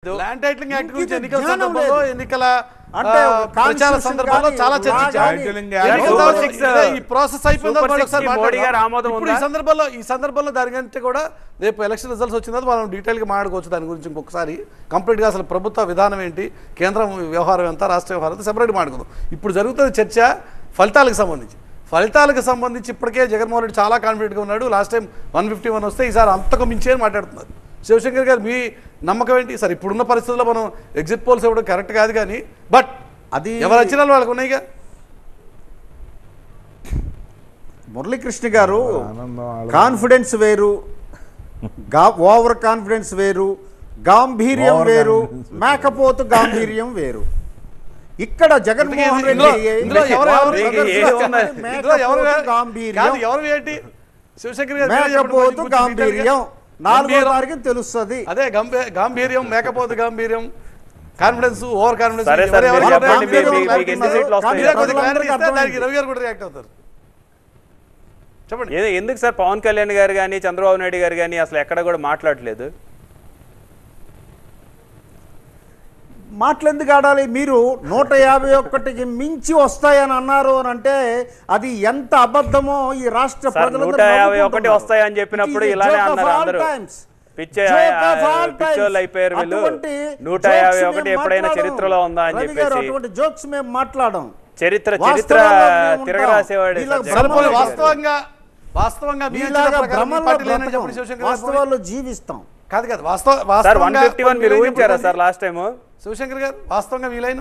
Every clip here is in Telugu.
ల్యాండ్ టైటిలింగ్ యాక్ట్ గురించి ఇంకిత ఎన్నికల జ్ఞానం సందర్భంలో లేదు. ఎన్నికల అంటే ఆ, ఒక ప్రచార constitution సందర్భంలో కానీ, చాలా law చర్చించారు కానీ, Titling ఎన్నికల Act ఎన్నికల తర్వాత తర్వాత Super ఇదే ఈ ప్రాసెస్ అయిపోయిన Super తర్వాత Six ఒకసారి కి మోడీ మాట్లాడదాం. గారు ఆమోదం ఇప్పుడు ఈ ఉందా? సందర్భంలో ఈ సందర్భంలో దానికంటే కూడా రేపు ఎలక్షన్ రిజల్ట్స్ వచ్చిన తర్వాత మనం డీటెయిల్ గా మాట్లాడుకోవచ్చు దాని గురించి ఇంకొకసారి కంప్లీట్ గా అసలు ప్రభుత్వ విధానం ఏంటి కేంద్రం వ్యవహారం ఎంత రాష్ట్ర వ్యవహారం ఎంత సెపరేట్ మాట్లాడుకుందాం ఇప్పుడు జరుగుతున్న చర్చ ఫలితాలకు సంబంధించి ఫలితాలకు సంబంధించి ఇప్పటికే జగన్మోహన్ రెడ్డి చాలా కాన్ఫిడెంట్గా ఉన్నాడు last time one fifty one వస్తే ఈసారి అంతకు మించే అని మాట్లాడుతున్నారు శివశంకర్ గారు మీ నమ్మకం ఏంటి సార్ ఇప్పుడున్న పరిస్థితుల్లో మనం ఎగ్జిట్ పోల్స్ ఇవ్వడం కరెక్ట్ కాదు కానీ బట్ అది ఎవరి అంచనాలు వాళ్ళకు ఉన్నాయిగా మురళీకృష్ణ గారు ఆనందం వాళ్ళ- కాన్ఫిడెన్స్ వేరు గా ఓవర్ కాన్ఫిడెన్స్ వేరు గాంభీర్యం Over వేరు confidence వేరు. మేకపోతు గాంభీర్యం వేరు ఇక్కడ జగన్మోహన్ ఇందులో రెడ్డి ఇందులో ఎవరు ఎవరు మీకు ఏ ఉన్నది? ఇందులో ఎవరు మేకపోతు గాంభీర్యం కాదు ఎవరు ఏంటి శివశంకర్ గారు మీరే చెప్పండి మేకపోతు కొంచెం గాంభీర్యం detail గా. నాలుగో గంభీరం. తారీఖు తెలుస్తుంది అదే గంభీ- గాంభీర్యం మేకపోతు గాంభీర్యం కాన్ఫిడెన్స్ ఓవర్ కాన్ఫిడెన్స్ సరే సార్, ఎవరు- మీరు ఎవరు- చెప్పండి, మీరు- మీ- మీరు- మీకు ఎన్ని సీట్లు వస్తాయి? మీరే కొద్దిగా clarity ప్రజలందరికీ ఇస్తే దానికి అర్థమైంది. రవి గారు కూడా రియాక్ట్ అవుతారు చెప్పండి ఏ- ఎందుకు సార్ పవన్ కళ్యాణ్ గారు కానీ చంద్రబాబు నాయుడు గారు కానీ అసలు ఎక్కడ కూడా మాట్లాడలేదు మాటలు ఎందుకు ఆడాలి మీరు నూట యాభై ఒక్కటికి మించి వస్తాయని అన్నారు అని అంటే అది ఎంత అబద్ధమో ఈ రాష్ట్ర సార్ ప్రజలందరూ నూట యాభై ఒకటి నవ్వుకుంటున్నారు. వస్తాయని చెప్పినప్పుడు It is a ఇలానే joke of అన్నారు all అందరూ times. పిచ్చే Joke of all పిచ్చోళ్ళు times. అయిపోయారు వీళ్ళు అటువంటి నూట jokes యాభై మేము ఒకటి ఎప్పుడైనా మాట్లాడం. చరిత్రలో ఉందా అని రవి గారు, చెప్పేసి అటువంటి జోక్స్ మేము మాట్లాడడం చరిత్ర చరిత్ర వాస్తవాల్లో మేము ఉంటాం. తిరగరాసేవాడు వీళ్ళకి సార్ సరే భ్రమలు పోనీ జగన్మోహన్ రెడ్డి గారు. వాస్తవంగా వాస్తవంగా మీ అంచనా మీలాగా ప్రకారం మీ భ్రమల్లో పార్టీలో ఏమైనా బ్రతకం. చెప్పండి శివశంకర్ గారు పోనీ. వాస్తవాల్లో జీవిస్తాం కాదు కాదు వాస్తవ సార్ వన్ వాస్తవంగా ఫిఫ్టీ వన్ మీరు మీరేం ఊహించారా చెప్పండి? సార్ లాస్ట్ టైం శివశంకర్ గారు వాస్తవంగా వీలైన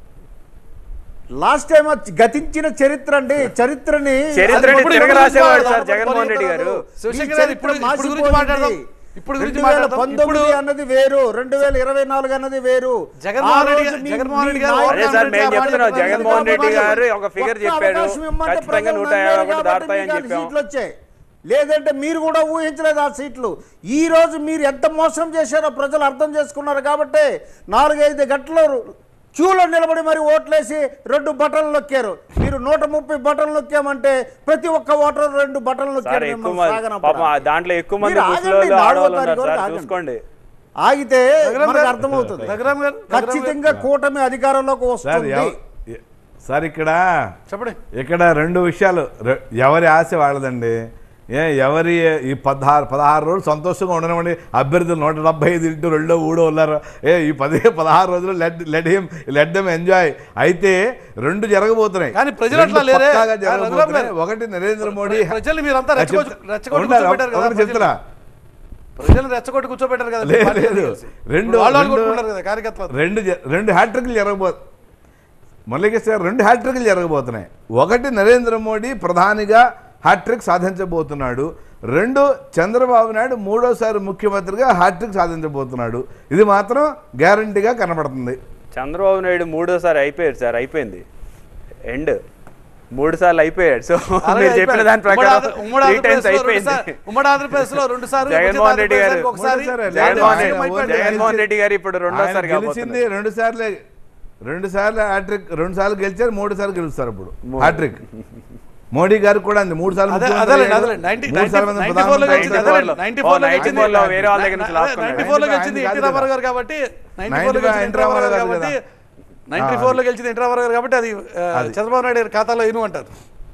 లాస్ట్ టైం గతించిన చరిత్ర అండి చరిత్రని చరిత్రని ఇప్పుడు- తిరగరాసేవాడు ఇప్పుడు సార్ జగన్మోహన్ రెడ్డి గారు శివశంకర్ ఈ గారు ఇప్పుడు చరిత్ర ఇప్పుడు గురించి మాట్లాడదాం ఇప్పుడు గురించి రెండు వేల మాట్లాడదాం పంతొమ్మిది ఇప్పుడు అన్నది వేరు రెండు వేల ఇరవై నాలుగు అన్నది వేరు జగన్మోహన్ ఆ రెడ్డి రోజు గారు- మీ- జగన్మోహన్ మీ రెడ్డి గారు నాయకులు అదే సార్ మేము అందరికీ చెప్తున్నాం అబద్ధాలు జగన్మోహన్ రెడ్డి చెప్పారు. గారు ఒక ఫిగర్ ఒక్క చెప్పాడు అవకాశం ఇవ్వమంటే ఖచ్చితంగా ప్రజలు నూట నమ్మారు యాభై ఒకటి కాబట్టి దాటుతాయని మీకు చెప్పాం సీట్లు వచ్చాయి లేదంటే మీరు కూడా ఊహించలేదు ఆ సీట్లు ఈ రోజు మీరు ఎంత మోసం చేశారో ప్రజలు అర్థం చేసుకున్నారు కాబట్టి నాలుగైదు గంటలు క్యూలో నిలబడి మరి ఓట్లేసి రెండు బటన్లు నొక్కారు మీరు నూట ముప్పై బటన్లు నొక్కామంటే ప్రతి ఒక్క ఓటర్ రెండు బటన్లు సార్ నొక్కారు ఎక్కువ మిమ్మల్ని మంది సాగనంపడా. పాపం ఆ దాంట్లో ఎక్కువ మంది మీరు ముసలోళ్ళు ఆగండి, నాలుగో ఆడవాళ్ళు తారీఖు ఉన్నారు వరకు సార్ ఆగండి. చూసుకోండి ఆగితే రఘురామ్ మనకు గారు- అర్థమవుతుంది రఘురామ్ గారు రఘురామ్ గారు ఖచ్చితంగా కూటమి అధికారంలోకి సార్ వస్తుంది ఎవ- ఎ- సార్ ఇక్కడ చెప్పండి ఇక్కడ రెండు విషయాలు రె- ఎవరి ఆశ వాళ్ళదండి ఏ ఎవరి ఈ పదహారు పదహారు రోజులు సంతోషంగా ఉండనివ్వండి అభ్యర్థులు నూట డెబ్బై ఐదు ఇంటూ రెండో మూడో ఉన్నారు ఏ ఈ పది పదహారు రోజులు let let him let them enjoy అయితే రెండు జరగబోతున్నాయి కానీ ప్రజలు రెండు అట్లా లేరే. పక్కాగా ఆ, రఘురామ్ జరగబోతున్నాయి గారు. ఒకటి నరేంద్ర మోడీ ప్రజల్ని మీరంతా రెచ్చగొట్టు చెప్తా- రెచ్చగొట్టు ఉండాలి, కూర్చోబెట్టారు కదా ఒకటి చెప్తున్నా ప్రజల్ని రెచ్చగొట్టి కూర్చోబెట్టారు కదా లేదు, పార్టీ లేదు. కలిసి. రెండు వాళ్ళు వాళ్ళు రెండు- కొట్టుకుంటారు కదా కార్యకర్తలు రెండు జ- రెండు హ్యాట్రిక్లు జరగబో మురళీకృష్ణ గారు రెండు హ్యాట్రిక్లు జరగబోతున్నాయి ఒకటి నరేంద్ర మోడీ ప్రధానిగా హ్యాట్రిక్ సాధించబోతున్నాడు రెండు చంద్రబాబు నాయుడు మూడోసారి ముఖ్యమంత్రిగా హ్యాట్రిక్ సాధించబోతున్నాడు ఇది మాత్రం గ్యారంటీగా కనబడుతుంది చంద్రబాబు నాయుడు మూడోసారి అయిపోయాడు సార్ అయిపోయింది ఎండ్ మూడు సార్లు అయిపోయాడు సో అలాగే మీరు చెప్పిన అయిపోయింది. దాని ప్రకారం ఉమ్మడి త్రీ టైమ్స్ ఆంధ్రప్రదేశ్లో రెండు అయిపోయింది సార్లు- ఉమ్మడి ఆంధ్రప్రదేశ్ లో రెండు సార్లు జగన్మోహన్ రెడ్డి గారు ఒకసారి మూడోసారి జగన్మోహన్ ఆయన రెడ్డి ఓన్లీ జగన్మోహన్ రెడ్డి గారు ఇప్పుడు ఆయన రెండోసారి గెలిచింది కాబోతున్నారు రెండు సార్లు రెండు సార్లు హ్యాట్రిక్ రెండు సార్లు గెలిచారు మూడు సార్లు గెలుస్తారు ఇప్పుడు హ్యాట్రిక్ మోడీ గారు కూడా అంది మూడు సార్లు అదే ముఖ్యమంత్రి అదేలేండి, అయ్యారు. అదేలేండి. 90 మూడు సార్లు మంది 94 లో ప్రధానమంత్రి గెలిచింది, అయ్యారు. అదేలేండి. 94 లో ఓ, గెలిచింది. 94 లో వేరే వాళ్ళ దగ్గర నుంచి లాక్కున్నాడు. 94 లో గెలిచింది ఆయన ఎన్టీ కాదు రామారావు కదా. గారు కాబట్టి 94 లో 95 గెలిచింది ఎన్టీ రామారావు గారు కాదు కాబట్టి కదా. 94 లో గెలిచింది ఎన్టీ రామారావు గారు కాబట్టి అది ఆ, అది. చంద్రబాబు నాయుడు గారి ఖాతాలో ఇను అంటారు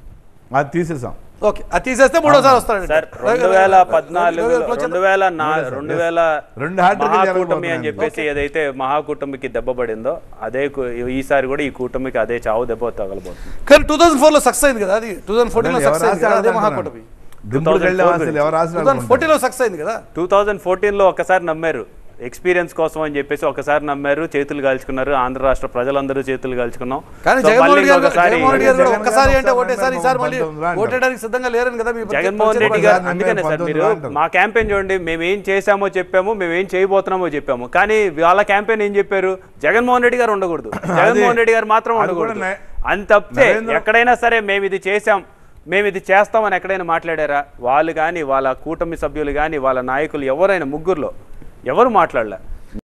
అది తీసేసాం ఓకే అది తీసేస్తే మూడోసారి వస్తాడు సార్ రెండు వేల పద్నాలుగు రెండు వేల నా రెండు వేల రెండు హ్యాట్రిక్లు మహాకూటమి అని జరగబోతున్నాయి. చెప్పేసి ఏదైతే మహాకూటమికి దెబ్బపడిందో అదే కు- ఈసారి కూడా ఈ కూటమికి అదే చావు దెబ్బ తగలబోతుంది కానీ టూ థౌసండ్ ఫోర్ లో సక్సెస్ అయింది కదా అది టూ థౌసండ్ ఫోర్టీన్ లో ఎవరు సక్సెస్ అయింది కదా అదే మహాకూటమి దింపుడు వెళ్ళాం అసలు ఎవరు టూ ఆశలు థౌసండ్ ఫోర్టీన్ లో సక్సెస్ అయింది కదా టూ థౌజండ్ ఫోర్టీన్లో ఒకసారి నమ్మారు ఎక్స్పీరియన్స్ కోసం అని చెప్పేసి ఒకసారి నమ్మారు చేతులు కాల్చుకున్నారు ఆంధ్ర రాష్ట్ర ప్రజలందరూ చేతులు కాల్చుకున్నాం కానీ సో జగన్మోహన్ మళ్ళీ రెడ్డి గారు ఇంకొకసారి జగన్మోహన్ రెడ్డి గారు కూడా జగన్ ఒక్కసారి గారు అంటే ఒకసారి ఓటేసారి ఈసారి మళ్ళీ పంతొమ్మిది అంటారు. ఓటేయడానికి సిద్ధంగా లేరని కదా మీ జగన్మోహన్ రెడ్డి ప్రచారం గారు పంతొమ్మిది అందుకనే సార్ పంతొమ్మిది మీరు అంటారు. మా క్యాంపెయిన్ చూడండి మేము ఏం చేశామో చెప్పాము మేము ఏం చేయబోతున్నామో చెప్పాము కానీ వాళ్ళ క్యాంపెయిన్ ఏం చెప్పారు జగన్మోహన్ రెడ్డి గారు ఉండకూడదు జగన్మోహన్ రెడ్డి గారు మాత్రం అది కూడా ఉండకూడదు నే- అని తప్పితే నరేంద్ర- ఎక్కడైనా సరే మేము ఇది చేశాం మేము ఇది చేస్తామని ఎక్కడైనా మాట్లాడారా వాళ్ళు కానీ వాళ్ళ కూటమి సభ్యులు కానీ వాళ్ళ నాయకులు ఎవరైనా ముగ్గురులో ఎవరు మాట్లాడలే